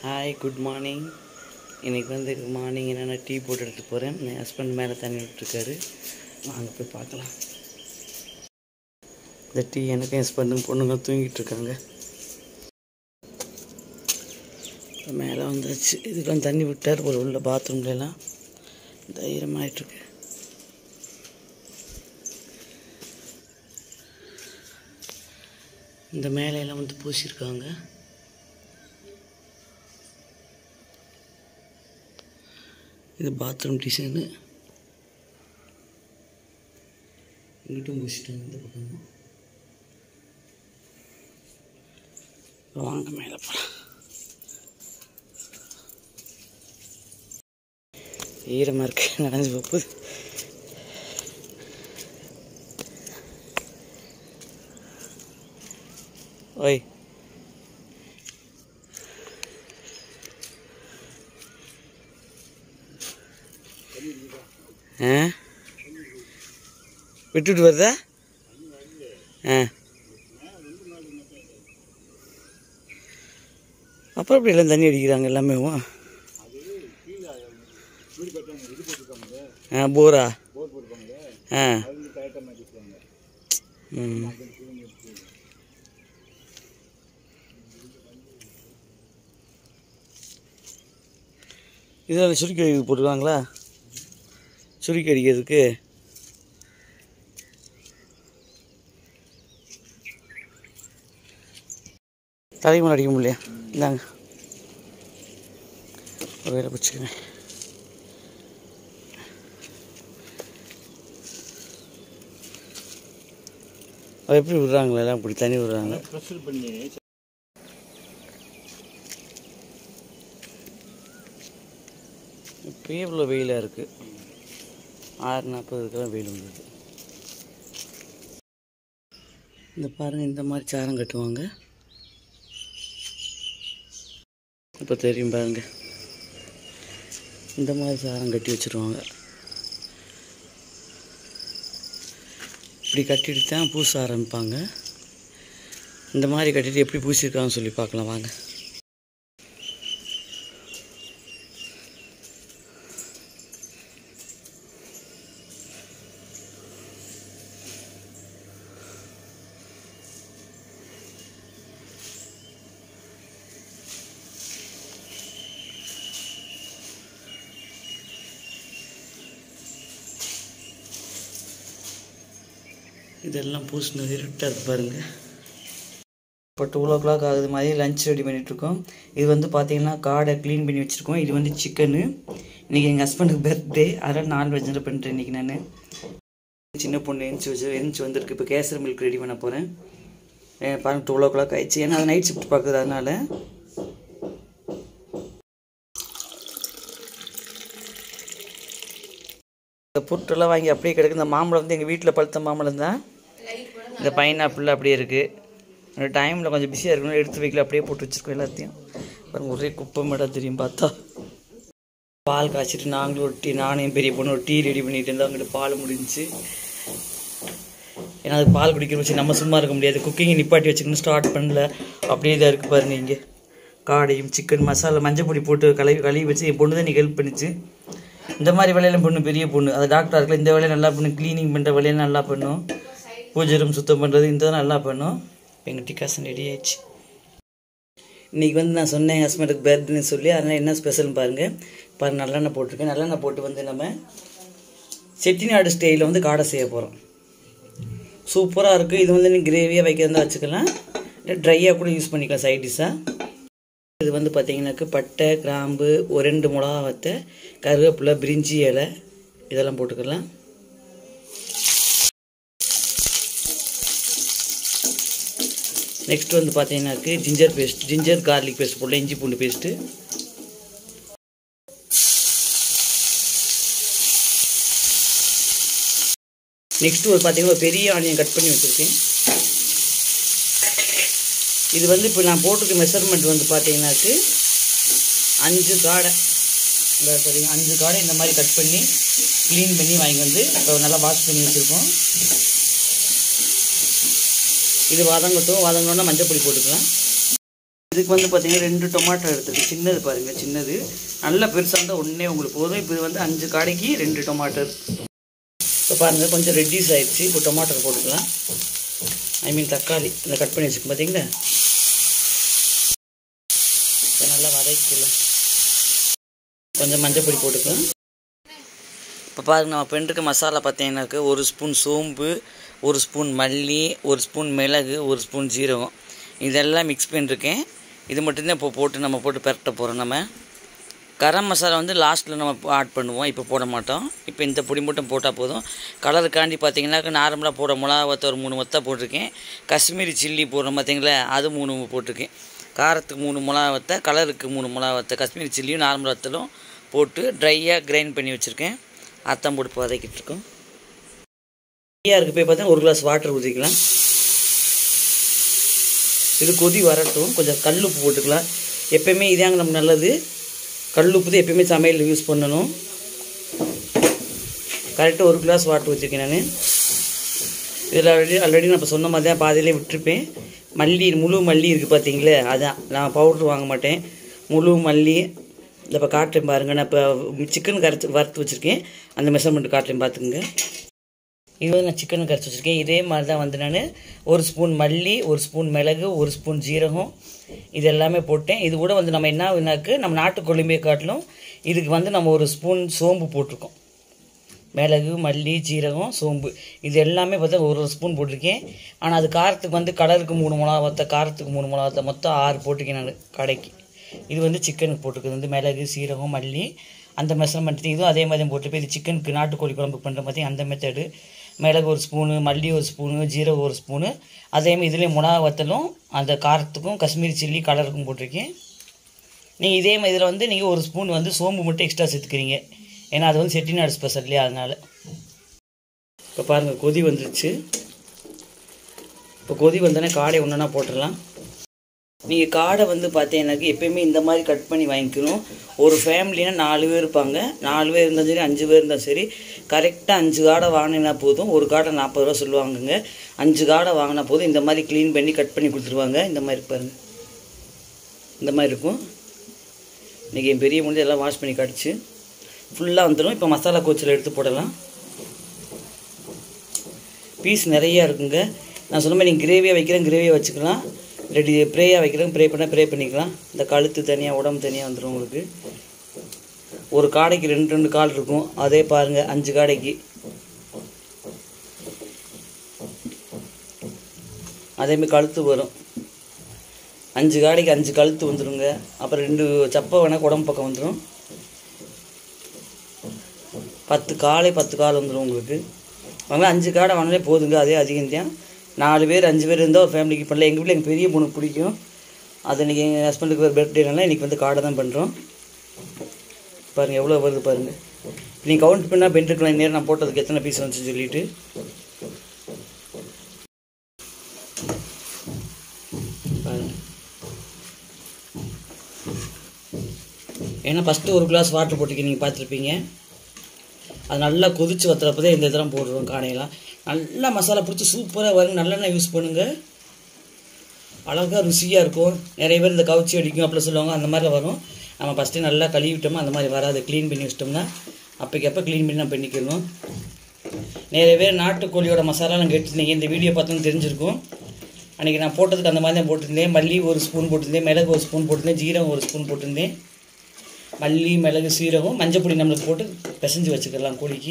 hi good morning இன்றைக்கி வந்து morning என்னென்ன டீ போட்டு எடுத்துகிட்டு போகிறேன் என் ஹஸ்பண்ட் மேலே தண்ணி விட்டுருக்காரு வாங்க போய் பார்க்கலாம் இந்த டீ எனக்கும் ஹஸ்பண்டும் பொண்ணுங்க தூங்கிட்டு இருக்காங்க மேலே வந்துருச்சு இதுக்கெல்லாம் தண்ணி விட்டார் ஒரு உள்ள பாத்ரூம்லாம் தைரியமாயிட்டுருக்கு இந்த மேலையெல்லாம் வந்து பூசியிருக்காங்க இது பாத்ரூம் டிசைனு இங்கிட்டும் பூசிட்டாங்க இந்த பக்கமும் வாங்க மேலே போகலாம் ஈரமாக இருக்கு நனைஞ்சு போகுது ஓய் ஆ விட்டுட்டு வருதா ஆ அப்புறம் அப்படி எல்லாம் தண்ணி அடிக்கிறாங்க எல்லாமே ஆ போரா ஆ ம் இதில் சுருக்கி அடிக்க போட்டுருக்காங்களா சுருக்கி அடிக்கிறதுக்கு தலைமுறை அடிக்க முடியலையா இந்தாங்க ஒரு வேலை பிடிச்சிக்கிறேன் அது எப்படி விடுறாங்களா எல்லாம் இப்படி தண்ணி விடுறாங்க இப்போயே இவ்வளோ வெயிலாக இருக்குது ஆறு நாற்பதுக்கெல்லாம் வெயில் வந்தது இந்த பாருங்கள் இந்த மாதிரி சாரம் கட்டுவாங்க இப்போ தெரியும் பாருங்க இந்த மாதிரி சாரம் கட்டி வச்சுருவாங்க இப்படி கட்டிட்டு தான் பூச ஆரம்பிப்பாங்க இந்த மாதிரி கட்டிட்டு எப்படி பூசியிருக்காங்கன்னு சொல்லி பார்க்கலாம் வாங்க இதெல்லாம் பூசினது இருட்டாக இருக்கு பாருங்க இப்போ டூ ஓ கிளாக் ஆகுது மாதிரி லஞ்ச் ரெடி பண்ணிகிட்ருக்கோம் இது வந்து பார்த்தீங்கன்னா காடை க்ளீன் பண்ணி வச்சுருக்கோம் இது வந்து சிக்கனு இன்றைக்கி எங்கள் ஹஸ்பண்டுக்கு பர்த்டே அதனால் நான்வெஜ் பண்ணிட்டேன் இன்றைக்கி நான் சின்ன பொண்ணு எழுந்துச்சி வச்சு எழுந்துச்சி வந்திருக்கு இப்போ கேசரி மில்க் ரெடி பண்ண போகிறேன் பாருங்க டூ ஓ கிளாக் ஆயிடுச்சு ஏன்னா அது நைட் ஷிஃப்ட் பார்க்குது அதனால் இந்த புட்டெல்லாம் வாங்கி அப்படியே கிடக்கு இந்த மாம்பழம் வந்து எங்கள் வீட்டில் பழுத்த மாம்பழம் தான் இந்த பைனாப்பிள் அப்படியே இருக்குது டைமில் கொஞ்சம் பிஸியாக இருக்கணும் எடுத்து வைக்கல அப்படியே போட்டு வச்சுருக்கோம் எல்லாத்தையும் பாருங்க ஒரே குப்பை மேடம் தெரியும் பார்த்தா பால் காய்ச்சிட்டு நாங்களும் ஒரு டீ நானும் பெரிய பொண்ணு ஒரு டீ ரெடி பண்ணிட்டு இருந்தோம் அங்கிட்டு பால் முடிஞ்சுச்சு ஏன்னா அது பால் குடிக்கிற வச்சு நம்ம சும்மா இருக்க முடியாது குக்கிங்கை நிப்பாட்டி வச்சுக்கணும் ஸ்டார்ட் பண்ணல அப்படியே தான் இருக்குது பாருங்க இங்கே காடையும் சிக்கன் மசாலா மஞ்சள் பொடி போட்டு கழுவி கழுவி வச்சு என் பொண்ணு தான் நீ ஹெல்ப் பண்ணிச்சு இந்த மாதிரி வேலையெல்லாம் பொண்ணு பெரிய பொண்ணு அது டாக்டர் இருக்கல இந்த வேலையை நல்லா பண்ணும் க்ளீனிங் பண்ணுற வேலையை நல்லா பண்ணும் பூஜை ரூம் சுத்தம் பண்ணுறது இந்த தான் நல்லா பண்ணும் எங்கள் டிகாசன் ரெடி ஆயிடுச்சு இன்றைக்கி வந்து நான் சொன்னேன் எங்கள் ஹஸ்பண்டுக்கு பர்த்டேன்னு சொல்லி அதனால் என்ன ஸ்பெஷல்னு பாருங்கள் பாருங்கள் நல்லெண்ணெய் போட்டிருக்கேன் நல்லெண்ணெய் போட்டு வந்து நம்ம செட்டிநாடு ஸ்டைலில் வந்து காடை செய்ய போகிறோம் சூப்பராக இருக்குது இது வந்து நீங்கள் கிரேவியாக வைக்கிறதா வச்சுக்கலாம் இல்லை ட்ரையாக கூட யூஸ் பண்ணிக்கலாம் சைட் டிஷ்ஷாக இது வந்து பார்த்தீங்கன்னாக்கு பட்டை கிராம்பு ஒரு ரெண்டு மிளகா வத்த கருவேப்பிலை பிரிஞ்சி இலை இதெல்லாம் போட்டுக்கலாம் நெக்ஸ்ட் வந்து பார்த்தீங்கன்னாக்கு ginger paste ginger garlic paste போடல இஞ்சி பூண்டு பேஸ்ட்டு நெக்ஸ்ட் ஒரு பார்த்தீங்கன்னா ஒரு பெரிய ஆனியன் கட் பண்ணி வச்சுருக்கேன் இது வந்து இப்போ நான் போட்டிருக்க மெஷர்மெண்ட் வந்து பார்த்தீங்கன்னாக்கு அஞ்சு காடை இந்த சரிங்க அஞ்சு காடை இந்த மாதிரி கட் பண்ணி க்ளீன் பண்ணி வாங்கி வந்து இப்போ நல்லா வாஷ் பண்ணி வச்சுருக்கோம் இது வதங்கட்டும் வதங்கினோன்னா மஞ்சள் பொடி போட்டுக்கலாம் இதுக்கு வந்து பார்த்தீங்கன்னா ரெண்டு டொமாட்டோ எடுத்துருக்கு சின்னது பாருங்கள் சின்னது நல்ல பெருசாக இருந்தால் ஒன்றே உங்களுக்கு போதும் இப்போ இது வந்து அஞ்சு காடைக்கு ரெண்டு டொமாட்டோ இப்போ பாருங்கள் கொஞ்சம் ரெட்டியூஸ் ஆயிடுச்சு இப்போ டொமாட்டோ போட்டுக்கலாம் ஐ மீன் தக்காளி இந்த கட் பண்ணி வச்சுக்கோங்க பார்த்தீங்களா இப்போ நல்லா வதக்கலாம் கொஞ்சம் மஞ்சள் பொடி போட்டுக்கலாம் இப்போ பாருங்க நம்ம பெண்டுக்கு மசாலா பார்த்தீங்கன்னாக்க ஒரு ஸ்பூன் சோம்பு ஒரு ஸ்பூன் மல்லி ஒரு ஸ்பூன் மிளகு ஒரு ஸ்பூன் ஜீரகம் இதெல்லாம் மிக்ஸ் பண்ணிருக்கேன் இது மட்டும்தான் இப்போ போட்டு நம்ம போட்டு பெரட்ட போகிறோம் நம்ம கரம் மசாலா வந்து லாஸ்ட்டில் நம்ம ஆட் பண்ணுவோம் இப்போ போட மாட்டோம் இப்போ இந்த பொடி மட்டும் போட்டால் போதும் கலருக்காண்டி பார்த்தீங்கன்னாக்க நார்மலாக போட மிளகா வத்த ஒரு மூணு வத்தா போட்டிருக்கேன் காஷ்மீரி சில்லி போடுறோம் பார்த்தீங்களா அது மூணு போட்டிருக்கேன் காரத்துக்கு மூணு மிளகா வத்த கலருக்கு மூணு மிளகா வத்த காஷ்மீரி சில்லியும் நார்மல் வத்தலும் போட்டு ட்ரையாக கிரைண்ட் பண்ணி வச்சுருக்கேன் அத்தான் போட்டு வதக்கிட்டு இருக்கோம் ட்ரையாக இருக்குது போய் பார்த்தா ஒரு கிளாஸ் வாட்டர் ஊற்றிக்கலாம் இது கொதி வரட்டும் கொஞ்சம் கல் உப்பு போட்டுக்கலாம் எப்பயுமே இதாங்க நமக்கு நல்லது கல் உப்பு தான் எப்பயுமே சமையல் யூஸ் பண்ணணும் கரெக்டாக ஒரு கிளாஸ் வாட்டர் வச்சுருக்கேன் நான் இதில் ஆல்ரெடி ஆல்ரெடி நான் இப்போ சொன்ன மாதிரி தான் பாதியிலே விட்டுருப்பேன் மல்லி முழு மல்லி இருக்குது பார்த்தீங்களே அதான் நான் பவுட்ரு வாங்க மாட்டேன் முழு மல்லி இந்த இப்போ காட்டுறேன் பாருங்கள் நான் இப்போ சிக்கன் கரைச்சி வறுத்து வச்சுருக்கேன் அந்த மெஷர்மெண்ட் காட்டுறேன் பார்த்துக்குங்க இது வந்து நான் சிக்கன் கரைச்சி வச்சுருக்கேன் இதே மாதிரி தான் வந்து நான் ஒரு ஸ்பூன் மல்லி ஒரு ஸ்பூன் மிளகு ஒரு ஸ்பூன் ஜீரகம் இது எல்லாமே போட்டேன் இது கூட வந்து நம்ம என்ன வேணாக்கு நம்ம நாட்டுக்கொழும்பே காட்டிலும் இதுக்கு வந்து நம்ம ஒரு ஸ்பூன் சோம்பு போட்டிருக்கோம் மிளகு மல்லி ஜீரகம் சோம்பு இது எல்லாமே பார்த்தா ஒரு ஒரு ஸ்பூன் போட்டிருக்கேன் ஆனால் அது காரத்துக்கு வந்து கலருக்கு மூணு மிளகா வத்த காரத்துக்கு மூணு மிளகா வத்த மொத்தம் ஆறு போட்டிருக்கேன் நான் கடைக்கு இது வந்து சிக்கனுக்கு போட்டுருக்குது வந்து மிளகு சீரகம் மல்லி அந்த மெஷர்மெண்ட் இதுவும் அதே மாதிரி தான் போட்டிருப்பேன் இது சிக்கனுக்கு நாட்டுக்கோழி குழம்பு பண்ணுற மாதிரி அந்த மெத்தடு மிளகு ஒரு ஸ்பூனு மல்லி ஒரு ஸ்பூனு ஜீரகம் ஒரு ஸ்பூனு அதேமாதிரி இதுலேயும் மிளகா வத்தலும் அந்த காரத்துக்கும் காஷ்மீரி சில்லி கலருக்கும் போட்டிருக்கேன் நீங்கள் இதே மாதிரி இதில் வந்து நீங்கள் ஒரு ஸ்பூன் வந்து சோம்பு மட்டும் எக்ஸ்ட்ரா சேர்த்துக்கிறீங்க ஏன்னா அது வந்து செட்டிநாடு ஸ்பெஷல் இல்லையா அதனால் இப்போ பாருங்கள் கொதி வந்துருச்சு இப்போ கொதி வந்தோடனே காடை ஒன்றுனா போட்டுடலாம் நீங்கள் காடை வந்து பார்த்தீங்கன்னாக்க எப்பயுமே இந்த மாதிரி கட் பண்ணி வாங்கிக்கணும் ஒரு ஃபேமிலினா நாலு பேர் இருப்பாங்க நாலு பேர் இருந்தாலும் சரி அஞ்சு பேர் இருந்தாலும் சரி கரெக்டாக அஞ்சு காடை வாங்கினா போதும் ஒரு காடை நாற்பது ரூபா சொல்லுவாங்கங்க அஞ்சு காடை வாங்கினா போதும் இந்த மாதிரி க்ளீன் பண்ணி கட் பண்ணி கொடுத்துருவாங்க இந்த மாதிரி பாருங்க இந்த மாதிரி இருக்கும் இன்றைக்கி என் பெரிய முடிஞ்சு எல்லாம் வாஷ் பண்ணி கடிச்சு ஃபுல்லாக வந்துடும் இப்போ மசாலா கோச்சில் எடுத்து போடலாம் பீஸ் நிறையா இருக்குங்க நான் சொன்ன மாதிரி நீங்கள் கிரேவியாக வைக்கிறேன் கிரேவியாக வச்சுக்கலாம் இல்லாட்டி ப்ரேயாக வைக்கிறேன் ப்ரே பண்ணால் ப்ரே பண்ணிக்கலாம் இந்த கழுத்து தனியாக உடம்பு தனியாக வந்துடும் உங்களுக்கு ஒரு காடைக்கு ரெண்டு ரெண்டு கால் இருக்கும் அதே பாருங்கள் அஞ்சு காடைக்கு அதேமாதிரி கழுத்து வரும் அஞ்சு காடைக்கு அஞ்சு கழுத்து வந்துடுங்க அப்புறம் ரெண்டு சப்பை வேணால் உடம்பு பக்கம் வந்துடும் பத்து காலை பத்து கால் வந்துடும் உங்களுக்கு வாங்க அஞ்சு காடை வாங்கினாலே போதுங்க அதே அதிகம் தான் நாலு பேர் அஞ்சு பேர் இருந்தால் ஒரு ஃபேமிலிக்கு பண்ணல எங்கள் வீட்டில் எங்கள் பெரிய பொண்ணுக்கு பிடிக்கும் அது இன்றைக்கி எங்கள் ஹஸ்பண்டுக்கு ஒரு பர்த்டேனால இன்றைக்கி வந்து காடை தான் பண்ணுறோம் பாருங்கள் எவ்வளோ வருது பாருங்கள் நீங்கள் கவுண்ட் பண்ணால் பென்ட்ருக்கலாம் நேரம் நான் போட்டதுக்கு எத்தனை பீஸ் வந்துச்சுன்னு சொல்லிட்டு பாருங்க ஏன்னா ஃபஸ்ட்டு ஒரு கிளாஸ் வாட்டர் போட்டுக்க நீங்கள் பார்த்துருப்பீங்க அது நல்லா கொதிச்சு வத்துறப்ப தான் இந்த இதெல்லாம் போடுறோம் காடையெல்லாம் நல்லா மசாலா பிடிச்சி சூப்பராக வரும் நல்லெண்ணெய் யூஸ் பண்ணுங்கள் அழகாக ருசியாக இருக்கும் நிறைய பேர் இந்த கவுச்சி அடிக்கும் அப்படிலாம் சொல்லுவாங்க அந்த மாதிரி வரும் நம்ம ஃபஸ்ட்டு நல்லா கழுவி விட்டோமா அந்த மாதிரி வராது க்ளீன் பண்ணி வச்சிட்டோம்னா அப்போக்கப்போ க்ளீன் பண்ணி நம்ம பண்ணிக்கணும் நிறைய பேர் நாட்டுக்கோழியோட மசாலாலாம் கேட்டிருந்தீங்க இந்த வீடியோ பார்த்தோன்னு தெரிஞ்சிருக்கும் அன்றைக்கி நான் போட்டதுக்கு அந்த மாதிரி தான் போட்டிருந்தேன் மல்லி ஒரு ஸ்பூன் போட்டிருந்தேன் மிளகு ஒரு ஸ்பூன் போட்டிருந்தேன் ஜீரகம் ஒரு ஸ்பூன் போட்டிருந்தேன் மல்லி மிளகு சீரகம் மஞ்சள் பொடி நம்மளுக்கு போட்டு பிசைஞ்சு வச்சுக்கலாம் கோழிக்கு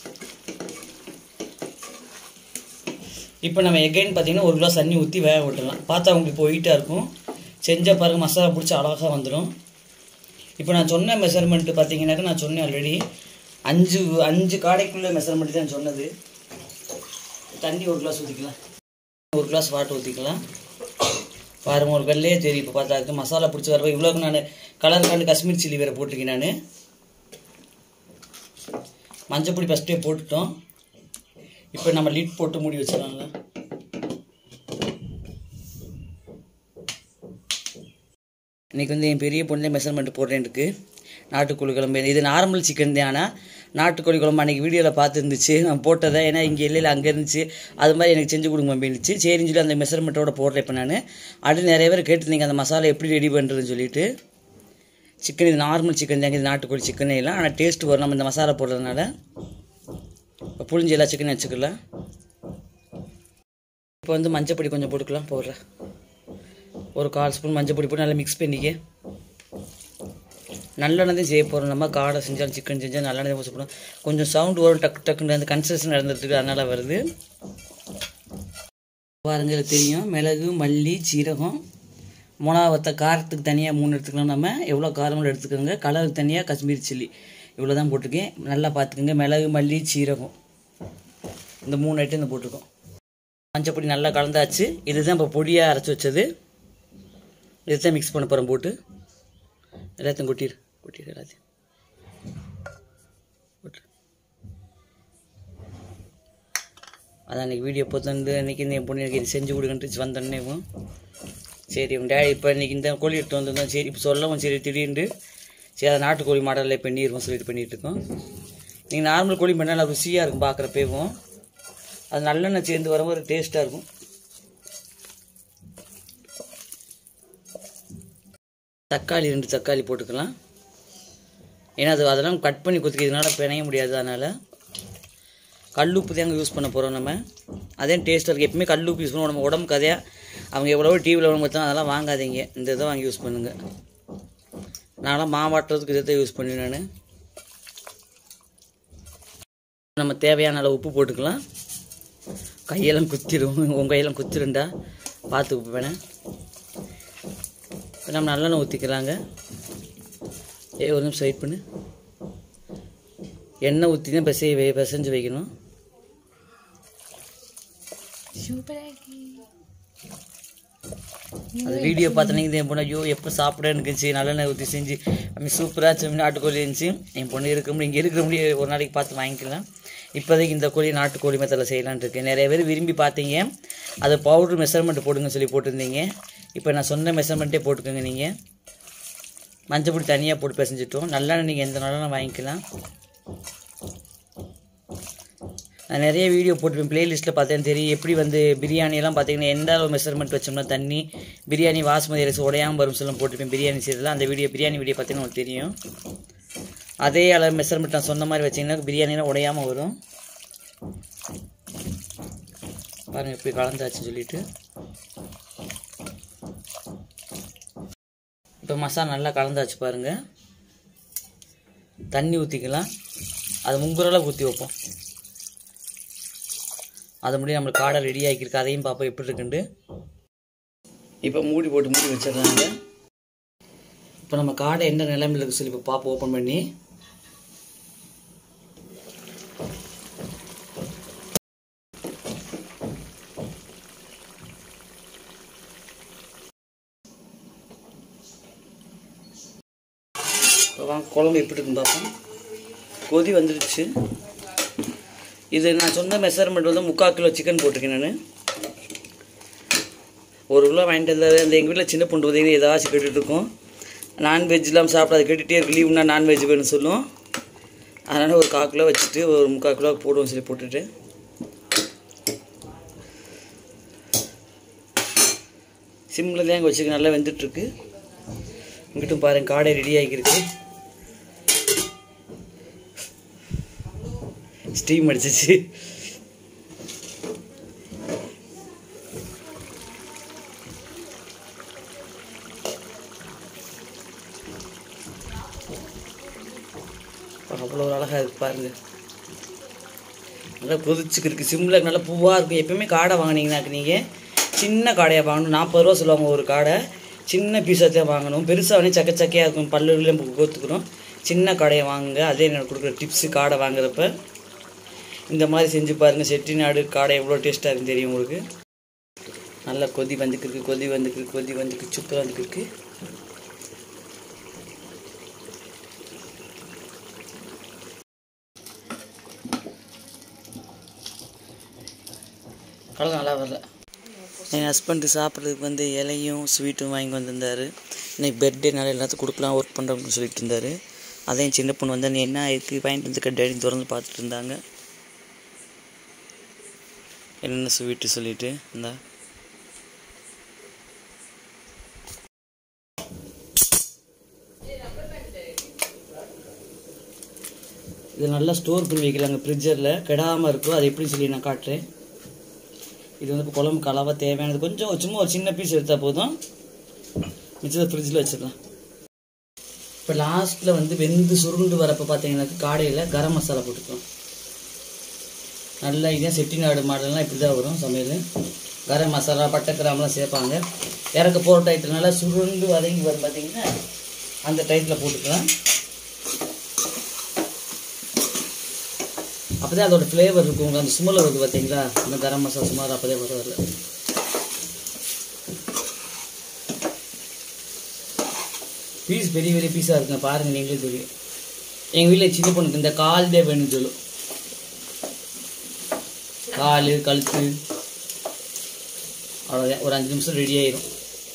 இப்போ நம்ம எகைன் பார்த்தீங்கன்னா ஒரு கிளாஸ் தண்ணி ஊற்றி வேக விட்டுடலாம் பார்த்தா உங்களுக்கு இப்போ ஒயிட்டாக இருக்கும் செஞ்சால் பாருங்க மசாலா பிடிச்சி அழகாக வந்துடும் இப்போ நான் சொன்ன மெஷர்மெண்ட்டு பார்த்தீங்கன்னாக்கா நான் சொன்னேன் ஆல்ரெடி அஞ்சு அஞ்சு காடைக்குள்ளே மெஷர்மெண்ட் தான் சொன்னது தண்ணி ஒரு கிளாஸ் ஊற்றிக்கலாம் ஒரு கிளாஸ் வாட்டர் ஊற்றிக்கலாம் பாருங்க ஒரு வெள்ளையே தெரியும் இப்போ பார்த்தா இருக்கு மசாலா பிடிச்சி வரப்போ இவ்வளோக்கு நான் கலர் காண்டு காஷ்மீர் சில்லி வேறு போட்டிருக்கேன் நான் மஞ்சப்பொடி ஃபஸ்ட்டே போட்டுட்டோம் இப்போ நம்ம லிட் போட்டு மூடி வச்சிடலாம்ல இன்றைக்கி வந்து என் பெரிய பொண்ணு மெஷர்மெண்ட் போடுறேன் இருக்கு நாட்டுக்கோழி குழம்பு இது நார்மல் சிக்கன் தான் ஆனால் நாட்டுக்கோழி குழம்பு அன்றைக்கி வீடியோவில் பார்த்துருந்துச்சு நான் போட்டதை ஏன்னா இங்கே இல்லைல்ல அங்கே இருந்துச்சு அது மாதிரி எனக்கு செஞ்சு கொடுங்க அப்படின்னுச்சு சரின்னு சொல்லி அந்த மெஷர்மெண்ட்டோட போடுறேன் இப்போ நான் அடுத்து நிறைய பேர் கேட்டிருந்தீங்க அந்த மசாலா எப்படி ரெடி பண்ணுறதுன்னு சொல்லிட்டு சிக்கன் இது நார்மல் சிக்கன் தாங்க இது நாட்டுக்கோழி சிக்கனே இல்லை ஆனால் டேஸ்ட் வரும் நம்ம இந்த மசாலா போடுறதுனால இப்போ புளிஞ்சு எல்லா சிக்கனும் வச்சுக்கலாம் இப்போ வந்து மஞ்சப்பொடி கொஞ்சம் போட்டுக்கலாம் போடுறேன் ஒரு கால் ஸ்பூன் மஞ்சப்பொடி போட்டு நல்லா மிக்ஸ் பண்ணிக்க நல்லெண்ணெய் செய்ய போகிறோம் நம்ம காடை செஞ்சாலும் சிக்கன் செஞ்சால் நல்லெண்ணெய் ஊற்ற போகிறோம் கொஞ்சம் சவுண்டு வரும் டக்கு டக்குன்னு அந்த கன்சிஸ்டன் நடந்துட்டு அதனால் வருது பாருங்க இதுல தெரியும் மிளகு மல்லி சீரகம் மிளகாவத்த காரத்துக்கு தனியாக மூணு எடுத்துக்கலாம் நம்ம எவ்வளோ காரமும் எடுத்துக்கோங்க கலருக்கு தனியாக காஷ்மீர் சில்லி இவ்வளோ தான் போட்டிருக்கேன் நல்லா பார்த்துக்கோங்க மிளகு மல்லி சீரகம் இந்த மூணு ஐட்டம் இந்த போட்டிருக்கோம் மஞ்சப்பொடி நல்லா கலந்தாச்சு இதுதான் இப்போ பொடியாக அரைச்சி வச்சது இதுதான் மிக்ஸ் பண்ண போகிறோம் போட்டு எல்லாத்தையும் கொட்டிடு கொட்டிடு எல்லாத்தையும் கொட்டு அதான் அன்றைக்கி வீடியோ பார்த்து அன்றைக்கி இந்த என் பொண்ணு எனக்கு இது செஞ்சு கொடுங்கன்ட்டு வந்தோடனேவும் சரி உன் டேடி இப்போ இன்றைக்கி இந்த கோழி எடுத்து வந்திருந்தோம் சரி இப்போ சொல்லவும் சரி திடீர்னு சரி அதை நாட்டுக்கோழி மாடலில் பண்ணிடுவோம் சொல்லிட்டு பண்ணிகிட்டு இருக்கோம் நீங்கள் நார்மல் கோழி பண்ணால் நல்லா ருசியாக இருக்கும் பார்க்குறப்பேவும் அது நல்லெண்ணெய் சேர்ந்து வரும்போது டேஸ்ட்டாக இருக்கும் தக்காளி ரெண்டு தக்காளி போட்டுக்கலாம் ஏன்னா அது அதெல்லாம் கட் பண்ணி கொத்திக்கிறதுனால பிணைய முடியாது அதனால் கல்லுப்பு தாங்க யூஸ் பண்ண போகிறோம் நம்ம அதே டேஸ்ட்டாக இருக்குது எப்பவுமே கல்லுப்பு யூஸ் பண்ணுவோம் நம்ம உடம்பு கதையாக அவங்க எவ்வளவோ டிவியில் ஒன்று பார்த்தா அதெல்லாம் வாங்காதீங்க இந்த இதை வாங்கி யூஸ் பண்ணுங்கள் நான்லாம் மாவாட்டுறதுக்கு இதை தான் யூஸ் பண்ணுவேன் நான் நம்ம தேவையான அளவு உப்பு போட்டுக்கலாம் கையெல்லாம் குத்திடும் உங்கள் கையெல்லாம் குத்திருண்டா பார்த்து உப்பு வேணேன் இப்போ நம்ம நல்லெண்ணெய் ஊற்றிக்கலாங்க ஏ ஒரு நிமிஷம் வெயிட் பண்ணு எண்ணெய் ஊற்றி தான் பிசை வை பிசைஞ்சு வைக்கணும் அது வீடியோ பார்த்தனீங்க என் பொண்ணு ஐயோ எப்போ சாப்பிட இருந்துச்சு நல்லெண்ணெய் ஊற்றி செஞ்சு அப்படி சூப்பராக செஞ்சு நாட்டுக்கோழி இருந்துச்சு என் பொண்ணு இருக்க முடியும் இங்கே இருக்கிற முடியும் ஒரு நாளைக்கு பார்த்து வாங்கிக்கலாம் இப்போதைக்கு இந்த கோழி நாட்டுக்கோழி மெத்தடில் செய்யலான்னு இருக்கேன் நிறைய பேர் விரும்பி பார்த்தீங்க அது பவுட்ரு மெஷர்மெண்ட் போடுங்க சொல்லி போட்டிருந்தீங்க இப்போ நான் சொன்ன மெஷர்மெண்ட்டே போட்டுக்கோங்க நீங்கள் மஞ்சப்பொடி தனியாக போட்டு பிசைஞ்சிட்டோம் நல்லெண்ணெய் நீங்கள் எந்த நல்லெண்ணெய் வாங்கிக்கலாம் நான் நிறைய வீடியோ போட்டிருப்பேன் ப்ளேலிஸ்ட்டில் பார்த்தேன் தெரியும் எப்படி வந்து பிரியாணியெல்லாம் பார்த்தீங்கன்னா எந்த அளவு மெஷர்மெண்ட் வச்சோம்னா தண்ணி பிரியாணி பாஸ்மதி அரிசி உடையாமல் வரும் சொல்லி போட்டிருப்பேன் பிரியாணி செய்யறதுல அந்த வீடியோ பிரியாணி வீடியோ பார்த்தீங்கன்னா உங்களுக்கு தெரியும் அதே அளவு மெஷர்மெண்ட் நான் சொன்ன மாதிரி வச்சிங்கன்னா பிரியாணிலாம் உடையாமல் வரும் பாருங்கள் எப்படி கலந்தாச்சுன்னு சொல்லிட்டு இப்போ மசாலா நல்லா கலந்தாச்சு பாருங்கள் தண்ணி ஊற்றிக்கலாம் அது முங்குறளவு ஊற்றி வைப்போம் அது முடியும் நம்மளுக்கு காடை ரெடி ஆக்கியிருக்கு அதையும் பார்ப்போம் எப்படி இருக்குன்ட்டு இப்போ மூடி போட்டு மூடி வச்சிடுறாங்க இப்போ நம்ம காடை என்ன நிலைமையில் இருக்கு சொல்லி இப்போ பார்ப்போம் ஓப்பன் பண்ணி இப்போ வாங்க குழம்பு எப்படி இருக்குன்னு பார்ப்போம் கொதி வந்துடுச்சு இது நான் சொன்ன மெஷர்மெண்ட் வந்து முக்கால் கிலோ சிக்கன் போட்டிருக்கேன் நான் ஒரு கிலோ வாங்கிட்டு வந்தாரு அந்த எங்கள் வீட்டில் சின்ன பொண்ணு பார்த்தீங்கன்னா ஏதாச்சும் கேட்டுட்டு இருக்கோம் நான்வெஜ்லாம் சாப்பிடாது கேட்டுகிட்டே இருக்கு லீவுனா நான்வெஜ் வேணும்னு சொல்லும் அதனால் ஒரு கால் கிலோ வச்சுட்டு ஒரு முக்கால் கிலோ போடுவோம் சொல்லி போட்டுட்டு சிம்மில் தான் வச்சுக்க நல்லா வெந்துட்டுருக்கு இங்கிட்டும் பாருங்க காடை ரெடி ஆகிருக்கு ஸ்டீம் அடிச்சிச்சு அவ்வளோ ஒரு அழகாக இருக்கு பாருங்க நல்லா கொதிச்சுக்கிருக்கு சிம்மில் நல்லா பூவாக இருக்கும் எப்பயுமே காடை வாங்கினீங்கன்னாக்கு நீங்கள் சின்ன காடையாக வாங்கணும் நாற்பது ரூபா சொல்லுவாங்க ஒரு காடை சின்ன பீஸாக தான் வாங்கணும் பெருசாக வந்து சக்க சக்கையாக இருக்கும் பல்லுலாம் கோத்துக்கிறோம் சின்ன காடையை வாங்குங்க அதே எனக்கு கொடுக்குற டிப்ஸு காடை வாங்குறப்ப இந்த மாதிரி செஞ்சு பாருங்கள் செட்டிநாடு காடை எவ்வளோ டேஸ்ட்டாக இருக்குன்னு தெரியும் உங்களுக்கு நல்லா கொதி வந்துக்கிருக்கு கொதி வந்துக்கிருக்கு கொதி வந்துக்கு சூப்பராக வந்துக்கிருக்கு கலர் நல்லா வரல என் ஹஸ்பண்டு சாப்பிட்றதுக்கு வந்து இலையும் ஸ்வீட்டும் வாங்கி வந்திருந்தார் இன்னைக்கு பர்த்டேனால எல்லாத்துக்கும் கொடுக்கலாம் ஒர்க் பண்ணுறோம்னு சொல்லிட்டு இருந்தார் அதையும் சின்ன பொண்ணு வந்து "நீ என்ன ஆயிருக்கு வாங்கிட்டு வந்து டேடி திறந்து பார்த்துட்டு இருந்தாங்க என்னென்ன ஸ்வீட்டு சொல்லிட்டு இந்த இது நல்லா ஸ்டோர் பண்ணி வைக்கலாங்க ஃப்ரிட்ஜரில் கெடாமல் இருக்கும் அது எப்படி சொல்லி நான் காட்டுறேன் இது வந்து இப்போ குழம்பு கலவாக தேவையானது கொஞ்சம் சும்மா ஒரு சின்ன பீஸ் எடுத்தால் போதும் மிச்சத்தை ஃப்ரிட்ஜில் வச்சிடலாம் இப்போ லாஸ்ட்டில் வந்து வெந்து சுருண்டு வரப்போ பார்த்தீங்கன்னாக்கா காடையில் கரம் மசாலா போட்டுக்கலாம் நல்லா இதான் செட்டிநாடு மாடல்லாம் இப்படி தான் வரும் சமையல் கரம் மசாலா பட்டை கிராமெலாம் சேர்ப்பாங்க இறக்க போகிற டயத்தில் நல்லா சுருண்டு வதங்கி வரும் பார்த்தீங்கன்னா அந்த டயத்தில் போட்டுக்கலாம் அப்போதான் அதோட ஃப்ளேவர் இருக்கும் உங்களுக்கு அந்த சுமல் வருது பார்த்தீங்களா அந்த கரம் மசாலா சுமார் அப்போதே வர வரல பீஸ் பெரிய பெரிய பீஸாக இருக்குங்க பாருங்கள் நீங்களே தெரியும் எங்கள் வீட்டில் சின்ன பொண்ணுக்கு இந்த கால் தான் வேணும்னு சொல்லும் கால் கழுத்து அவ்வளோதான் ஒரு அஞ்சு நிமிஷம் ரெடி ஆயிரும்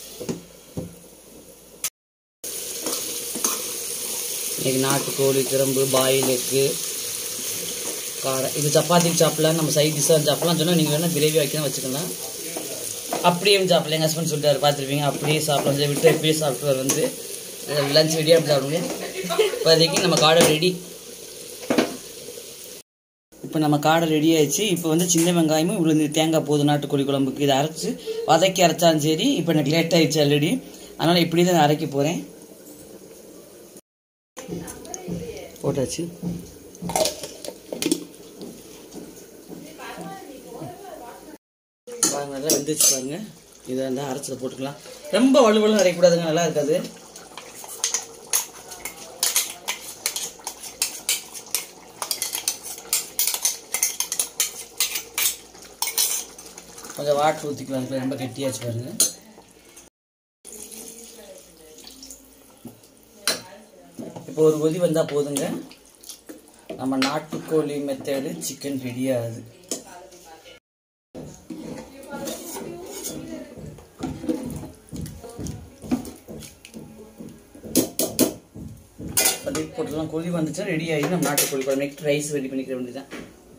இன்னைக்கு நாட்டுக்கோழி கிரம்பு பாயில் எக்கு காடை இது சப்பாத்திக்கு சாப்பிடலாம் நம்ம சைட் டிஷ்ஷாக சாப்பிடலாம் சொன்னால் நீங்கள் வேணால் கிரேவி வைக்கலாம் வச்சுக்கலாம் அப்படியே சாப்பிடலாம் எங்கள் ஹஸ்பண்ட் சொல்லிட்டாரு பார்த்துருப்பீங்க அப்படியே சாப்பிடலாம் சரி, விட்டு எப்படியே சாப்பிட்டு வந்து லஞ்ச் ரெடியாக அப்படி சாப்பிடுங்க இப்போதைக்கு நம்ம காடை ரெடி இப்போ நம்ம காடை ரெடி ஆயிடுச்சு இப்போ வந்து சின்ன வெங்காயமும் இவ்வளோ தேங்காய் போதும் நாட்டுக்கோழி குழம்புக்கு இதை அரைச்சி வதக்கி அரைச்சாலும் சரி இப்போ எனக்கு லேட் ஆயிடுச்சு ஆல்ரெடி அதனால் இப்படி தான் நான் அரைக்க போகிறேன் போட்டாச்சு பாருங்க நல்லா வெந்துச்சு பாருங்க இதை வந்து அரைச்சதை போட்டுக்கலாம் ரொம்ப வலுவலும் அரைக்கக்கூடாதுங்க நல்லா இருக்காது கொஞ்சம் வாட்டர் ஊற்றிக்கலாம் இதுல ரொம்ப கெட்டியாச்சு பாருங்க இப்போ ஒரு கொதி வந்தால் போதுங்க நம்ம நாட்டுக்கோழி மெத்தடு சிக்கன் ரெடி ஆகுது பள்ளி போட்டுலாம் கொதி வந்துச்சுன்னா ரெடி ஆகி நம்ம நாட்டுக்கோழி குழம்பு நெக்ஸ்ட் ரைஸ் ரெடி பண்ணிக்கிற வேண்டியதான்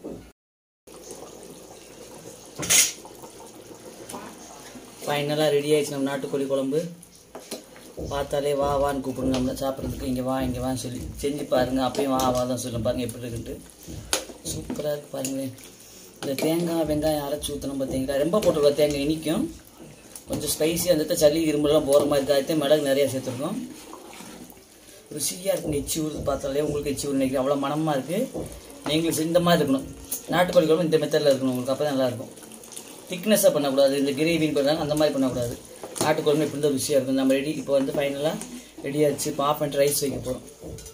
ஃபைனலாக ரெடி ஆயிடுச்சு நம்ம நாட்டுக்கோழி குழம்பு பார்த்தாலே வா வான்னு கூப்பிடுங்க நம்மள சாப்பிட்றதுக்கு இங்கே வா இங்கே வான்னு சொல்லி செஞ்சு பாருங்க அப்பயும் வா வா தான் சொல்லும் பாருங்க எப்படி இருக்குன்ட்டு சூப்பராக இருக்கு பாருங்களேன் இந்த தேங்காய் வெங்காயம் அரைச்சி ஊற்றணும் பார்த்தீங்களா ரொம்ப போட்டுருக்கோம் தேங்காய் இனிக்கும் கொஞ்சம் ஸ்பைஸியாக இருந்துட்டு சளி இரும்பெல்லாம் போகிற மாதிரி தான் மிளகு நிறையா சேர்த்துருக்கோம் ருசியாக இருக்குங்க எச்சி ஊறுது பார்த்தாலே உங்களுக்கு எச்சி ஊறு நினைக்கிறேன் அவ்வளோ மனமாக இருக்குது நீங்களும் இந்த மாதிரி இருக்கணும் நாட்டுக்கோழி குழம்பு இந்த மெத்தடில் இருக்கணும் உங்களுக்கு அப்போ தான் நல்லாயிருக்கும் திக்னஸாக பண்ணக்கூடாது இந்த கிரேவின்னு பண்ணுறாங்க அந்த மாதிரி பண்ணக்கூடாது நாட்டுக்குழம்பு இப்படி தான் ருசியாக இருக்கும் நம்ம ரெடி இப்போ வந்து ஃபைனலாக ரெடி ஆச்சு இப்போ ஆஃப் பண்ணிட்டு ரைஸ் வைக்க போகிறோம்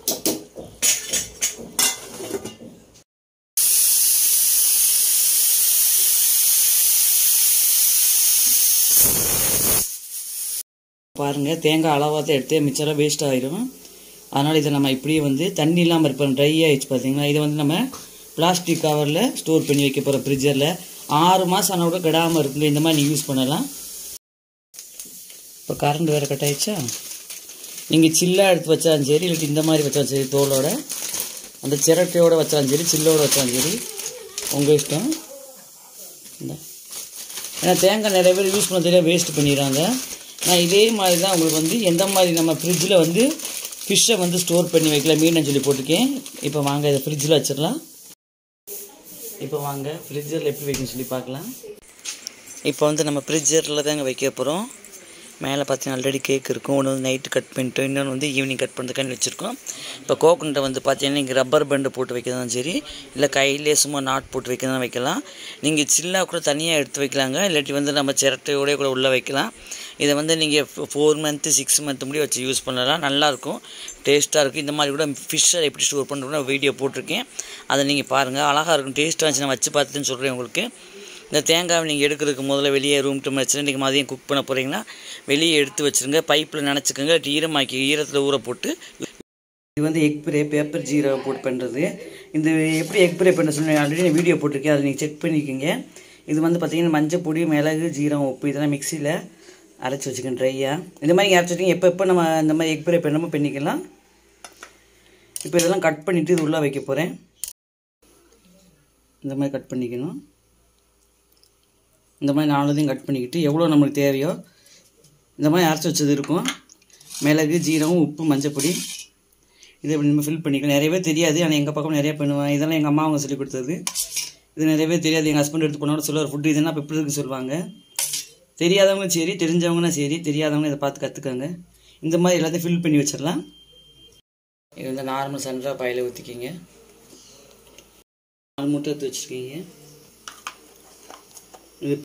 பாருங்க தேங்காய் அளவாக தான் எடுத்து மிச்சம் வேஸ்ட் ஆயிடும் அதனால் இதை நம்ம இப்படியே வந்து தண்ணி இல்லாமல் இருப்போம் ட்ரை ஆயிடுச்சு பார்த்தீங்களா இதை வந்து நம்ம பிளாஸ்டிக் கவரில் ஸ்டோர் பண்ணி வைக்க போகிறோம் ஃப்ரிட்ஜரில் ஆறு மாதம் ஆனால் கூட கெடாமல் இருக்குங்க இந்த மாதிரி நீங்கள் யூஸ் பண்ணலாம் இப்போ கரண்ட் வேறு கட் ஆயிடுச்சா நீங்கள் சில்லாக எடுத்து வச்சாலும் சரி இல்லாட்டி இந்த மாதிரி வச்சாலும் சரி தோலோட அந்த சிரட்டையோடு வச்சாலும் சரி சில்லோட வச்சாலும் சரி உங்கள் இஷ்டம் இந்த ஏன்னா தேங்காய் நிறைய பேர் யூஸ் பண்ண தெரியாது வேஸ்ட் பண்ணிடுறாங்க நான் இதே மாதிரி தான் உங்களுக்கு வந்து எந்த மாதிரி நம்ம ஃப்ரிட்ஜில் வந்து ஃபிஷ்ஷை வந்து ஸ்டோர் பண்ணி வைக்கல மீன் சொல்லி போட்டிருக்கேன் இப்போ வாங்க இதை ஃப்ரிட்ஜில் வச்சிடலாம் இப்போ வாங்க ஃப்ரிட்ஜரில் எப்படி வைக்கணும்னு சொல்லி பார்க்கலாம் இப்போ வந்து நம்ம ஃப்ரிட்ஜரில் தாங்க வைக்க போகிறோம் மேலே பார்த்தீங்கன்னா ஆல்ரெடி கேக் இருக்கும் ஒன்று வந்து நைட்டு கட் பண்ணிட்டு இன்னொன்று வந்து ஈவினிங் கட் பண்ணுறதுக்காண்டி வச்சுருக்கோம் இப்போ கோகனட்டை வந்து பார்த்தீங்கன்னா நீங்கள் ரப்பர் பேண்டு போட்டு வைக்கிறதாலும் சரி இல்லை கையிலே சும்மா நாட் போட்டு வைக்கிறதா வைக்கலாம் நீங்கள் சில்லாக கூட தனியாக எடுத்து வைக்கலாங்க இல்லாட்டி வந்து நம்ம சிரட்டையோடய கூட உள்ளே வைக்கலாம் இதை வந்து நீங்கள் ஃபோர் மந்த்து சிக்ஸ் மந்த் முடிய வச்சு யூஸ் பண்ணலாம் நல்லாயிருக்கும் டேஸ்ட்டாக இருக்கும் இந்த மாதிரி கூட ஃபிஷ்ஷை எப்படி ஸ்டோர் பண்ணுறோம்னு வீடியோ போட்டிருக்கேன் அதை நீங்கள் பாருங்கள் அழகாக இருக்கும் டேஸ்ட்டாக இருந்துச்சு நான் வச்சு பார்த்துட்டுன்னு சொல்கிறேன் உங்களுக்கு இந்த தேங்காவை நீங்கள் எடுக்கிறதுக்கு முதல்ல வெளியே ரூம் டெம் வச்சுட்டு இன்றைக்கி மதியம் குக் பண்ண போகிறீங்கன்னா வெளியே எடுத்து வச்சுருங்க பைப்பில் நினச்சிக்கோங்க ஈரமாக்கி ஈரத்தில் ஊற போட்டு இது வந்து எக் ப்ரே பேப்பர் ஜீரோ போட்டு பண்ணுறது இந்த எப்படி எக் ப்ரே பண்ண சொல்லி ஆல்ரெடி நான் வீடியோ போட்டிருக்கேன் அதை நீங்கள் செக் பண்ணிக்கோங்க இது வந்து பார்த்தீங்கன்னா மஞ்சள் பொடி மிளகு ஜீரம் உப்பு இதெல்லாம் மிக்சியில் அரைச்சி வச்சுக்கோங்க ட்ரையாக இந்த மாதிரி நீங்கள் அரைச்சி வச்சுக்கோங்க எப்போ எப்போ நம்ம இந்த மாதிரி எக் ப்ரே பண்ணாமல் பண்ணிக்கலாம் இப்போ இதெல்லாம் கட் பண்ணிவிட்டு இது உள்ளே வைக்க போகிறேன் இந்த மாதிரி கட் பண்ணிக்கணும் இந்த மாதிரி நாலுதையும் கட் பண்ணிக்கிட்டு எவ்வளோ நம்மளுக்கு தேவையோ இந்த மாதிரி அரைச்சி வச்சது இருக்கும் மிளகு ஜீரகம் உப்பு மஞ்சப்பொடி இதை இப்படி நம்ம ஃபில் பண்ணிக்கலாம் நிறைய பேர் தெரியாது ஆனால் எங்கள் பக்கம் நிறைய பண்ணுவேன் இதெல்லாம் எங்கள் அம்மா அவங்க சொல்லி கொடுத்தது இது நிறைய பேர் தெரியாது எங்கள் ஹஸ்பண்ட் எடுத்து போனோட சொல்லுவார் ஃபுட்டு இதுனா இப்போ இப்படி இருக்கு சொல்லுவாங்க தெரியாதவங்களும் சரி தெரிஞ்சவங்களும் சரி தெரியாதவங்க இதை பார்த்து கற்றுக்கோங்க இந்த மாதிரி எல்லாத்தையும் ஃபில் பண்ணி வச்சிடலாம் இது வந்து நார்மல் சன்ரா பாயில் ஊற்றிக்கிங்க நாலு முட்டை எடுத்து வச்சுருக்கீங்க இது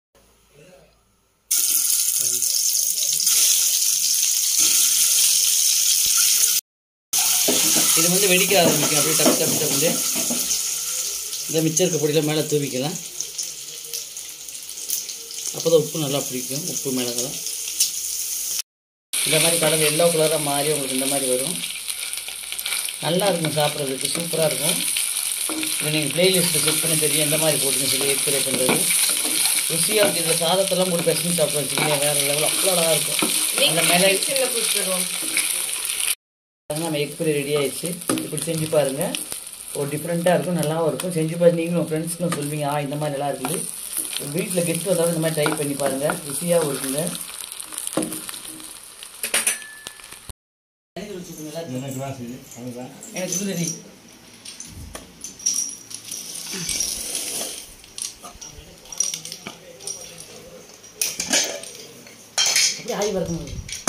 இது வந்து வெடிக்க ஆரம்பிக்கும் அப்படியே டப்பு டப்பு டப்புண்டு இந்த மிச்சம் இருக்க பொடியில் மேலே தூவிக்கலாம் அப்போ தான் உப்பு நல்லா பிடிக்கும் உப்பு மிளகெல்லாம் இந்த மாதிரி கடல் எல்லோ கலராக மாறி உங்களுக்கு இந்த மாதிரி வரும் நல்லா இருக்கும் சாப்பிட்றதுக்கு சூப்பராக இருக்கும் இதை நீங்கள் பிளேலிஸ்ட்டில் செக் பண்ணி தெரியும் எந்த மாதிரி போட்டுங்க சொல்லி எக்ஸ்பிரே பண்ணுறது ருசியாக இருக்குது இதில் சாதத்தெல்லாம் போட்டு பசங்க சாப்பிட்டு வச்சுக்கிங்க வேறு லெவல் அவ்வளோ அழகாக இருக்கும் அந்த மிளகு நம்ம எக் ஃப்ரை ரெடி ஆயிடுச்சு இப்படி செஞ்சு பாருங்கள் ஒரு டிஃப்ரெண்ட்டாக இருக்கும் நல்லாவும் இருக்கும் செஞ்சு பாரு நீங்களும் ஃப்ரெண்ட்ஸ்க்கும் சொல்வீங்க ஆ இந்த மாதிரி நல்லா இருக்குது வீட்டில் கெட்டு வந்தாலும் இந்த மாதிரி ட்ரை பண்ணி பாருங்கள் ருசியாகவும் இருக்குங்க எனக்கு இது ரெடி அப்படியே ஆகி வரணும்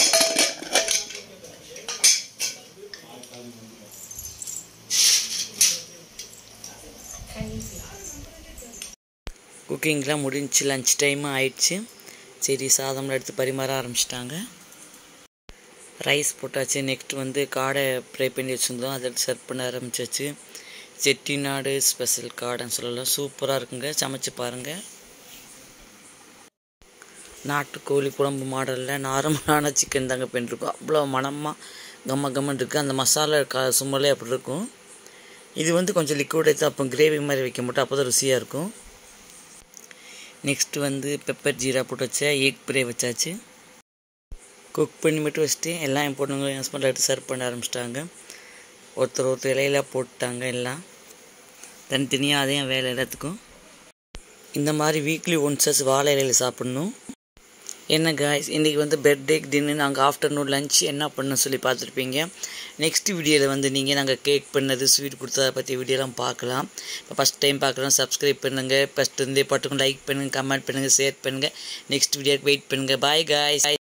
குக்கிங்லாம் முடிஞ்சு லஞ்ச் டைமும் ஆயிடுச்சு சரி சாதம்லாம் எடுத்து பரிமாற ஆரம்பிச்சிட்டாங்க ரைஸ் போட்டாச்சு நெக்ஸ்ட் வந்து காடை ஃப்ரை பண்ணி வச்சுருந்தோம் அதை சர்வ் பண்ண ஆரம்பிச்சாச்சு செட்டிநாடு ஸ்பெஷல் காடைன்னு சொல்லலாம் சூப்பராக இருக்குங்க சமைச்சு பாருங்கள் நாட்டுக்கோழி குழம்பு மாடலில் நார்மலான சிக்கன் தாங்க பண்ணிருக்கோம் அவ்வளோ மணமாக கம்ம கம்மன் இருக்குது அந்த மசாலா க சும்மலே அப்படி இருக்கும் இது வந்து கொஞ்சம் லிக்விட் எடுத்து அப்போ கிரேவி மாதிரி வைக்க மாட்டோம் அப்போ தான் ருசியாக இருக்கும் நெக்ஸ்ட் வந்து பெப்பர் ஜீரா போட்டு வச்சா எக் ப்ரே வச்சாச்சு குக் பண்ணி மட்டும் வச்சுட்டு எல்லாம் என் பொண்ணுங்க என் ஹஸ்பண்ட் எடுத்து சர்வ் பண்ண ஆரம்பிச்சிட்டாங்க ஒருத்தர் ஒருத்தர் இலையில போட்டாங்க எல்லாம் தனித்தனியாக அதையும் வேலை எல்லாத்துக்கும் இந்த மாதிரி வீக்லி ஒன்ஸஸ் வாழை இலையில் சாப்பிட்ணும் என்ன காய்ஸ் இன்றைக்கி வந்து பர்த்டேக்கு டின்னர் நாங்கள் ஆஃப்டர்நூன் லஞ்ச் என்ன பண்ண சொல்லி பார்த்துருப்பீங்க நெக்ஸ்ட் வீடியோவில் வந்து நீங்கள் நாங்கள் கேக் பண்ணது ஸ்வீட் கொடுத்ததை பற்றி வீடியோலாம் பார்க்கலாம் இப்போ ஃபஸ்ட் டைம் பார்க்குறோம் சப்ஸ்கிரைப் பண்ணுங்கள் ஃபஸ்ட் இருந்தே பாட்டுக்கும் லைக் பண்ணுங்கள் கமெண்ட் பண்ணுங்கள் ஷேர் பண்ணுங்கள் நெக்ஸ்ட் வீடியோக்கு வெயிட் பண்ணுங்கள் பாய் காய்ஸ்